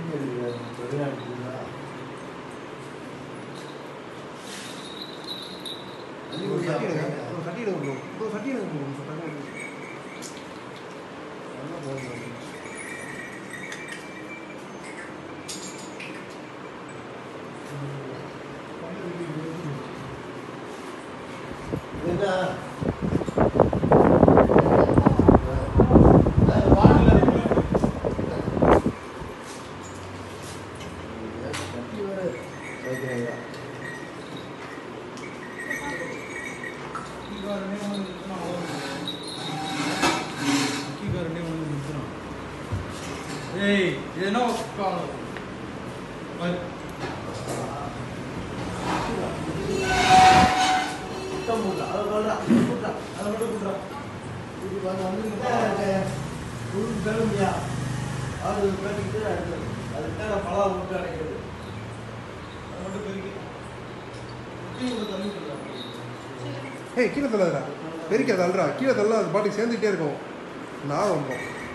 ஒரு சட்டி எடுங்க ஒரு சட்டி எடுங்க bro. bro சட்டி எடுங்க bro. ஒரு சட்டி எடுங்க. ஏய் இது என்ன காலம் பாரு. அதை மட்டும் பெருக்கி. குட்டி உள்ள தண்ணி விட்டுடலாம். ஏய் கீழே தள்ளாதடா பெருக்காத அல்றா கீழே தள்ள அது பாட்டுக்கு சேர்ந்துக்கிட்டே இருக்கும் நான் வந்தோம்